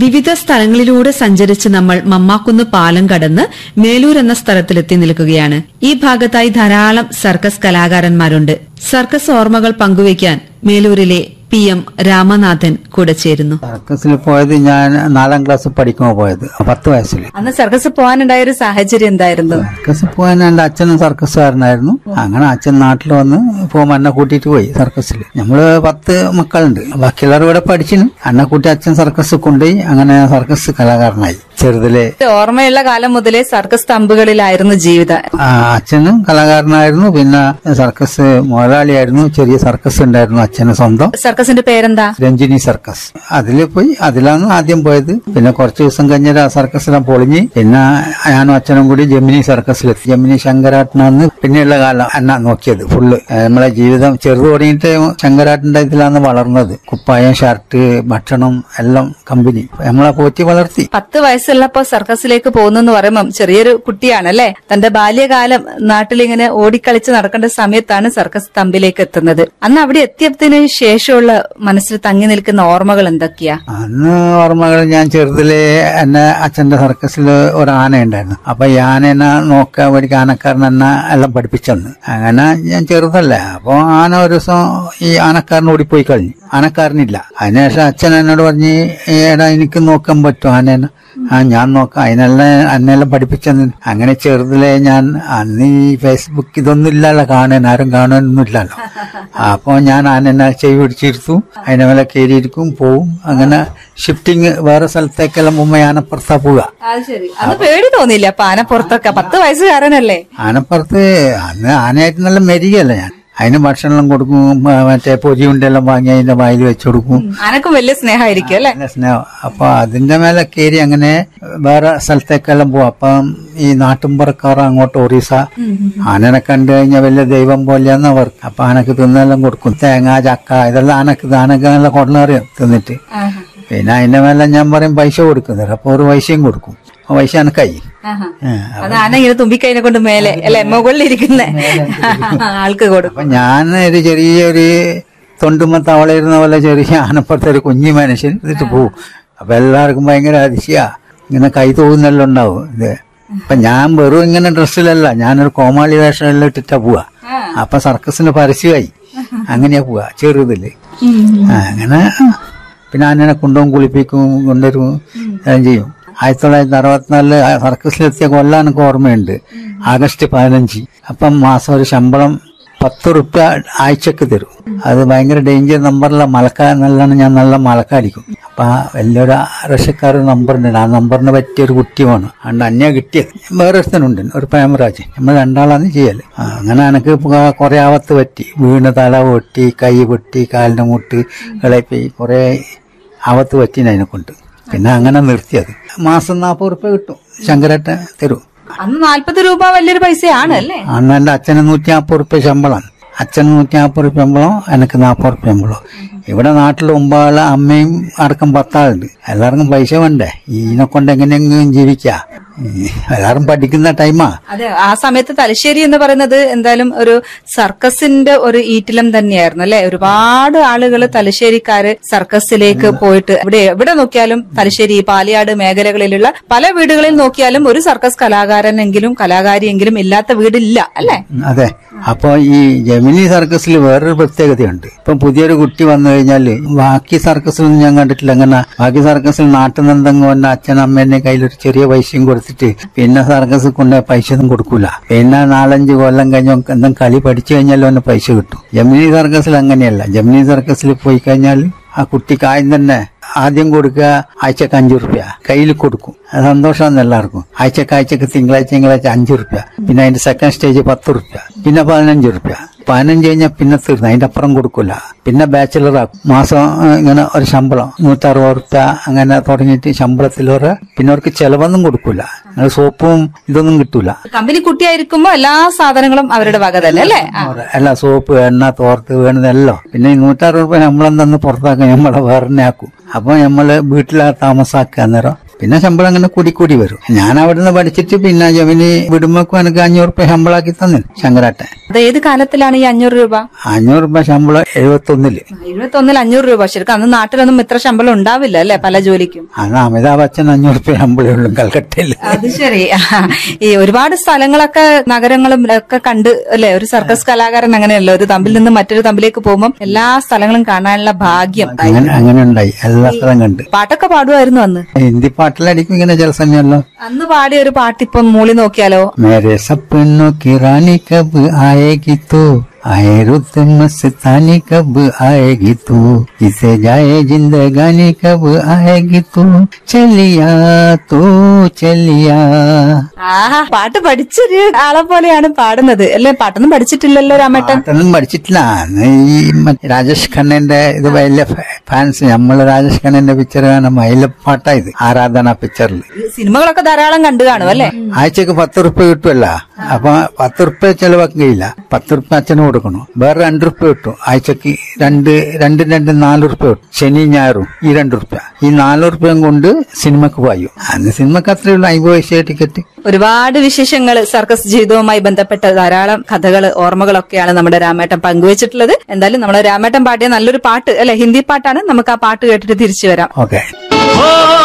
വിവിധ സ്ഥലങ്ങളിലൂടെ സഞ്ചരിച്ച് നമ്മൾ മമ്മാക്കുന്ന് പാലം കടന്ന് മേലൂർ എന്ന സ്ഥലത്തിലെത്തി നിൽക്കുകയാണ് ഈ ഭാഗത്തായി ധാരാളം സർക്കസ് കലാകാരന്മാരുണ്ട് സർക്കസ് ഓർമ്മകൾ പങ്കുവയ്ക്കാൻ മേലൂരിലെ പി എം രാമനാഥൻ കൂടെ ചേരുന്നു സർക്കസിൽ പോയത് ഞാൻ നാലാം ക്ലാസ് പഠിക്കുമ്പോൾ പോയത് പത്ത് വയസ്സിൽ അന്ന് സർക്കസ് പോകാനുണ്ടായ ഒരു സാഹചര്യം എന്തായിരുന്നു സർക്കസ് പോകാൻ എന്റെ അച്ഛനും സർക്കസുകാരനായിരുന്നു അങ്ങനെ അച്ഛൻ നാട്ടിൽ വന്ന് പോകുമ്പോൾ എന്നെ കൂട്ടിയിട്ട് പോയി സർക്കസിൽ നമ്മള് പത്ത് മക്കളുണ്ട് ബാക്കിയുള്ളവർ ഇവിടെ പഠിച്ചിന് എന്നെ കൂട്ടി അച്ഛൻ സർക്കസ് കൊണ്ടുപോയി അങ്ങനെ ഞാൻ സർക്കസ് കലാകാരനായി ചെറുതിലെ ഓർമ്മയുള്ള കാലം മുതലേ സർക്കസ് തമ്പുകളിലായിരുന്നു ജീവിതം ആ, അച്ഛനും കലാകാരനായിരുന്നു പിന്നെ സർക്കസ് മുതലാളിയായിരുന്നു ചെറിയ സർക്കസ് ഉണ്ടായിരുന്നു അച്ഛന് സ്വന്തം സർക്കസിന്റെ പേരെന്താ രഞ്ജിനി സർക്കസ് അതിൽ പോയി അതിലാണ് ആദ്യം പോയത് പിന്നെ കുറച്ച് ദിവസം കഴിഞ്ഞാൽ ആ സർക്കസിലും പൊളിഞ്ഞ് പിന്നെ ഞാനും അച്ഛനും കൂടി ജമിനി സർക്കസിലെത്തി ജമിനി ശങ്കരാട്ടനാന്ന് പിന്നെയുള്ള കാലം എന്നാ നോക്കിയത് ഫുള്ള് ഏഹ് നമ്മളെ ജീവിതം ചെറുത് തുടങ്ങിയിട്ട് ശങ്കരാട്ടിന്റെ ഇതിലാണ് വളർന്നത് കുപ്പായം ഷർട്ട് ഭക്ഷണം എല്ലാം കമ്പനി നമ്മളെ പോറ്റി വളർത്തി പത്ത് വയസ്സുള്ളപ്പോ സർക്കസിലേക്ക് പോകുന്നു എന്ന് പറയുമ്പം ചെറിയൊരു കുട്ടിയാണല്ലേ തന്റെ ബാല്യകാലം നാട്ടിലിങ്ങനെ ഓടിക്കളിച്ച് നടക്കേണ്ട സമയത്താണ് സർക്കസ് തമ്പിലേക്ക് എത്തുന്നത് അന്ന് അവിടെ എത്തിയതിനു ശേഷമുള്ള മനസ്സിൽ തങ്ങി നിൽക്കുന്ന ഓർമ്മകൾ എന്തൊക്കെയാ അന്ന് ഓർമ്മകൾ ഞാൻ ചെറുതിലെ എന്നെ അച്ഛന്റെ സർക്കസിൽ ഒരു ആന ഉണ്ടായിരുന്നു അപ്പൊ ഈ ആനേനെ നോക്കാൻ വേണ്ടി ആനക്കാരൻ എന്നെ എല്ലാം പഠിപ്പിച്ചെന്ന് അങ്ങനെ ഞാൻ ചെറുതല്ലേ അപ്പൊ ആന ഒരു ദിവസം ഈ ആനക്കാരൻ ഓടിപ്പോയി കഴിഞ്ഞു ആനക്കാരനില്ല അതിനുശേഷം അച്ഛൻ എന്നോട് പറഞ്ഞ് ഏടാ എനിക്ക് നോക്കാൻ പറ്റും ആനേനെ ആ ഞാൻ നോക്കാം അതിനെല്ലാം എന്നെല്ലാം പഠിപ്പിച്ചെന്ന് അങ്ങനെ ചെറുതിലെ ഞാൻ അന്ന് ഈ ഫേസ്ബുക്ക് ഇതൊന്നും ഇല്ലല്ലോ കാണാൻ ആരും കാണാനൊന്നും ഇല്ലല്ലോ അപ്പൊ ഞാൻ ആനെന്നെ ചെവി പിടിച്ചിരുത്തും അതിനെ മേലെ കയറിയിരിക്കും പോവും അങ്ങനെ ഷിഫ്റ്റിങ് വേറെ സ്ഥലത്തേക്കെല്ലാം മുമ്പ് ആനപ്പുറത്താ പോവുക അത് ശരി അന്ന് പേടി തോന്നിയില്ല അപ്പൊ ആന പുറത്തൊക്കെ പത്ത് വയസ്സുകാരനല്ലേ ആനപ്പുറത്ത് അന്ന് ആനയായിട്ട് നല്ല മെരികയല്ല ഞാൻ അതിന് ഭക്ഷണം കൊടുക്കും മ- മറ്റേ പൊരി ഉണ്ടെല്ലാം വാങ്ങി അതിന്റെ വായിൽ വെച്ചു കൊടുക്കും ആനക്കും വലിയ സ്നേഹമായിരിക്കും അല്ലെ നല്ല സ്നേഹം അപ്പൊ അതിന്റെ മേലെ കയറി അങ്ങനെ വേറെ സ്ഥലത്തേക്കെല്ലാം പോകും അപ്പം ഈ നാട്ടുമ്പുറക്കാർ അങ്ങോട്ട് ഒറീസ ആനനെ കണ്ടു കഴിഞ്ഞാൽ വലിയ ദൈവം പോലെയാന്ന് അവർ അപ്പൊ ആനക്ക് തിന്നെല്ലാം കൊടുക്കും തേങ്ങ ചക്ക ഇതെല്ലാം ആനക്ക് ആനക്ക് നല്ല കൊണ്ടറിയും തിന്നിട്ട് പിന്നെ അതിന്റെ മേലെ ഞാൻ പറയും പൈസ കൊടുക്കുന്നില്ല അപ്പൊ ഒരു പൈസയും കൊടുക്കും ആ പൈസ എനക്കായി ഏ, അത് ആന ഇങ്ങനെ തുമ്പിക്കൈനെ കൊണ്ട് മേലെ അല്ലെ മുകളിലിരിക്കുന്ന ആൾക്ക് കൊടുക്കും അപ്പൊ ഞാൻ ഒരു ചെറിയൊരു തൊണ്ടുമ്പ തവളയിരുന്ന പോലെ ചെറിയ ആനപ്പുറത്തെ ഒരു കുഞ്ഞു മനുഷ്യൻ എന്നിട്ട് പോവും അപ്പൊ എല്ലാവർക്കും ഭയങ്കര അതിശയ ഇങ്ങനെ കൈ തോന്നുന്നെല്ലാം ഉണ്ടാവും ഇത് അപ്പൊ ഞാൻ വെറും ഇങ്ങനെ ഡ്രസ്സിലല്ല ഞാനൊരു കോമാളി വേഷം എല്ലാം ഇട്ടിട്ടാ പോവാ അപ്പൊ സർക്കസിന് പരസ്യമായി അങ്ങനെയാ പോവാ ചെറുതില് ആ, അങ്ങനെ പിന്നെ ആനനെ കൊണ്ടുപോകും കുളിപ്പിക്കും കൊണ്ടുവരും എല്ലാം ചെയ്യും ആയിരത്തി തൊള്ളായിരത്തി അറുപത്തിനാലില് സർക്കസിലെത്തിയ കൊല്ലം എനിക്ക് ഓർമ്മയുണ്ട് ആഗസ്റ്റ് പതിനഞ്ച് അപ്പം മാസം ഒരു ശമ്പളം പത്ത് റുപ്യ ആഴ്ചക്ക് തരും അത് ഭയങ്കര ഡേഞ്ചർ നമ്പറിലെ മലക്ക നല്ലോണം ഞാൻ നല്ല മലക്കടിക്കും അപ്പൊ ആ വലിയൊരു റഷ്യക്കാർ നമ്പർ ഉണ്ട് ആ നമ്പറിന് പറ്റിയ ഒരു കുട്ടി വേണം അതുകൊണ്ട് അന്യ കിട്ടിയത് വേറെ ഒരുത്തനുണ്ട് ഒരു പ്രേമരാജ് നമ്മൾ രണ്ടാളാണ് ചെയ്യല് ആ, അങ്ങനെ എനിക്ക് കുറെ ആവത്ത് പറ്റി വീണ് തല പൊട്ടി കൈ പൊട്ടി കാലിന്റെ മുട്ട് ഇളപ്പി കുറെ ആവത്ത് പറ്റിന് അതിനെ കൊണ്ട് പിന്നെ അങ്ങനെ നിർത്തിയത് മാസം നാൽപ്പത് റുപ്യ കിട്ടും ശങ്കരേട്ടൻ തരും അന്ന് നാല്പത് രൂപ വലിയൊരു പൈസയാണ് അല്ലേ അന്ന് എന്റെ അച്ഛന് നൂറ്റി നാൽപ്പത് റുപ്യ ശമ്പളമാണ് അച്ഛന് നൂറ്റി നാൽപ്പത് റുപ്യ ശമ്പളം എനിക്ക് നാൽപ്പത് റുപ്യ ശമ്പളം ഇവിടെ നാട്ടിൽ ഒമ്പാള് അമ്മയും അടക്കം പത്താളുണ്ട് എല്ലാവർക്കും പൈസ വേണ്ടേ ഇതിനെ കൊണ്ട് എങ്ങനെയെങ്കിലും ജീവിക്കാ ഈ എല്ലാവരും പഠിക്കുന്ന ടൈമാ അതെ ആ സമയത്ത് തലശ്ശേരി എന്ന് പറയുന്നത് എന്തായാലും ഒരു സർക്കസിന്റെ ഒരു ഈറ്റിലം തന്നെയായിരുന്നു അല്ലെ ഒരുപാട് ആളുകൾ തലശ്ശേരിക്കാര് സർക്കസിലേക്ക് പോയിട്ട് ഇവിടെ എവിടെ നോക്കിയാലും തലശ്ശേരി പാലയാട് മേഖലകളിലുള്ള പല വീടുകളിൽ നോക്കിയാലും ഒരു സർക്കസ് കലാകാരനെങ്കിലും കലാകാരിയെങ്കിലും ഇല്ലാത്ത വീടില്ല അല്ലെ അതെ അപ്പൊ ഈ ജമിനി സർക്കസിൽ വേറൊരു പ്രത്യേകതയുണ്ട് ഇപ്പം പുതിയൊരു കുട്ടി വന്നു കഴിഞ്ഞാല് ബാക്കി സർക്കസിലൊന്നും ഞാൻ കണ്ടിട്ടില്ല അങ്ങനെ ബാക്കി സർക്കസിൽ നാട്ടിൽ നിന്ന് എന്തെങ്കിലും വന്ന അച്ഛൻ അമ്മേന്റെ കയ്യിൽ ഒരു ചെറിയ പൈസയും കൊടുത്തിട്ട് പിന്നെ സർക്കസിൽ കൊണ്ട് പൈസ ഒന്നും കൊടുക്കൂല പിന്നെ നാലഞ്ച് കൊല്ലം കഴിഞ്ഞ് എന്തെങ്കിലും കളി പഠിച്ചു കഴിഞ്ഞാലും അവന് പൈസ കിട്ടും ജമിനി സർക്കസിൽ അങ്ങനെയല്ല ജമിനി സർക്കസിൽ പോയി കഴിഞ്ഞാൽ ആ കുട്ടിക്ക് ആദ്യം തന്നെ ആദ്യം കൊടുക്കുക ആഴ്ചക്ക് അഞ്ചു റുപ്യ കയ്യിൽ കൊടുക്കും അത് സന്തോഷമാണ് എല്ലാവർക്കും ആഴ്ചക്ക് ആഴ്ചക്ക് തിങ്കളാഴ്ച തിങ്കളാഴ്ച അഞ്ചു റുപ്യ പിന്നെ അതിന്റെ സെക്കൻഡ് സ്റ്റേജ് പത്ത് റുപ്യ പിന്നെ പതിനഞ്ച് റുപ്യ പതിനഞ്ച് കഴിഞ്ഞാൽ പിന്നെ തീർന്നു അതിന്റെ അപ്പുറം കൊടുക്കൂല പിന്നെ ബാച്ചിലർ ആക്കും മാസം ആ, ഇങ്ങനെ ഒരു ശമ്പളം നൂറ്ററുപത് റുപ്യ അങ്ങനെ തുടങ്ങിയിട്ട് ശമ്പളത്തിൽ ഒരു പിന്നെ അവർക്ക് ചെലവൊന്നും കൊടുക്കൂല അങ്ങനെ സോപ്പും ഇതൊന്നും കിട്ടൂല കമ്പനി കുട്ടിയായിരിക്കുമ്പോ എല്ലാ സാധനങ്ങളും അവരുടെ വക തന്നെ അല്ലെ അല്ല സോപ്പ് എണ്ണ തോർത്ത് വേണതെല്ലാം പിന്നെ ഈ നൂറ്ററുപത് രൂപ നമ്മളെന്തെന്ന് പുറത്താക്കാൻ നമ്മളെ വേറെ ആക്കും അപ്പൊ നമ്മള് വീട്ടിലാ താമസാക്കുക അന്നേരം പിന്നെ ശമ്പളം അങ്ങനെ കൂടി കൂടി വരും ഞാൻ അവിടുന്ന് പഠിച്ചിട്ട് പിന്നെ ജമിനി വിടുമ്പോ എനിക്ക് അഞ്ഞൂറ് റുപ്യ ശമ്പളാക്കി തന്നെ ശങ്കരാട്ടൻ അത് ഏത് കാലത്തിലാണ് ഈ അഞ്ഞൂറ് രൂപ അഞ്ഞൂറ് റുപ്യ ശമ്പളം എഴുപത്തൊന്നില് എഴുപത്തി ഒന്നിൽ അഞ്ഞൂറ് രൂപ ശരിക്കും അന്ന് നാട്ടിലൊന്നും ഇത്ര ശമ്പളം ഉണ്ടാവില്ല അല്ലെ പല ജോലിക്കും അന്ന് അമിതാഭ് ബച്ചൻ അഞ്ഞൂറ് റുപ്യ ശമ്പളമേ ഉള്ളൂ കൽക്കട്ടയിൽ അത് ശരി ഈ ഒരുപാട് സ്ഥലങ്ങളൊക്കെ നഗരങ്ങളും ഒക്കെ കണ്ട് അല്ലെ ഒരു സർക്കസ് കലാകാരൻ അങ്ങനെയല്ലോ ഒരു തമ്പിൽ നിന്ന് മറ്റൊരു തമ്പിലേക്ക് പോകുമ്പോൾ എല്ലാ സ്ഥലങ്ങളും കാണാനുള്ള ഭാഗ്യം അങ്ങനെ അങ്ങനെ ഉണ്ടായി എല്ലാ സ്ഥലം കണ്ട് പാട്ടൊക്കെ പാടുമായിരുന്നു അന്ന് ഹിന്ദി പാട്ടിലടിക്കും ഇങ്ങനെ ചില സമയമല്ലോ അന്ന് പാടിയ ഒരു പാട്ട് ഇപ്പം മൂളി നോക്കിയാലോ मेरे सपनों की रानी कब आएगी तू आए रुत मस्तानी कब आएगी तू इसे जाए जिंदगानी कब आएगी तू चलिया तू चलिया ആഹാ പാട്ട് പഠിച്ചൊരു ആളെ പോലെയാണ് പാടുന്നത് അല്ലെ പാട്ടൊന്നും പഠിച്ചിട്ടില്ലല്ലോ രാമേട്ടൻ പാട്ടൊന്നും പഠിച്ചിട്ടില്ല അന്ന് ഈ മറ്റേ രാജേഷ് ഖന്നന്റെ ഇത് വലിയ ഫാൻസ് നമ്മള് രാജേഷ് ഖന്നന്റെ പിക്ചർ കാണാൻ വലിയ പാട്ടാ ഇത് ആരാധന പിക്ചറിൽ സിനിമകളൊക്കെ ധാരാളം കണ്ടു കാണും അല്ലെ ആഴ്ചക്ക് പത്ത് റുപ്യ കിട്ടുമല്ല അപ്പൊ പത്ത് റുപ്യ ചെലവാക്കുകയില്ല പത്ത് റുപ്യ അച്ഛന് കൊടുക്കണം വേറെ രണ്ട് റുപ്യ കിട്ടും ആഴ്ചക്ക് രണ്ട് രണ്ട് രണ്ട് നാല് റുപ്യ കിട്ടും ശനി ഞായറും ഈ രണ്ട് റുപ്യ ഈ നാല് റുപ്യം കൊണ്ട് സിനിമക്ക് പോയി അന്ന് സിനിമക്ക് അത്രയേ ഉള്ളൂ അമ്പത് പൈസ ടിക്കറ്റ് ഒരുപാട് വിശേഷങ്ങൾ സർക്കസ് ജീവിതവുമായി ബന്ധപ്പെട്ട ധാരാളം കഥകൾ ഓർമ്മകളൊക്കെയാണ് നമ്മുടെ രാമേട്ടൻ പങ്കുവച്ചിട്ടുള്ളത് എന്തായാലും നമ്മുടെ രാമേട്ടൻ പാടിയ നല്ലൊരു പാട്ട് അല്ലെ ഹിന്ദി പാട്ടാണ് നമുക്ക് ആ പാട്ട് കേട്ടിട്ട് തിരിച്ചു വരാം ഓക്കെ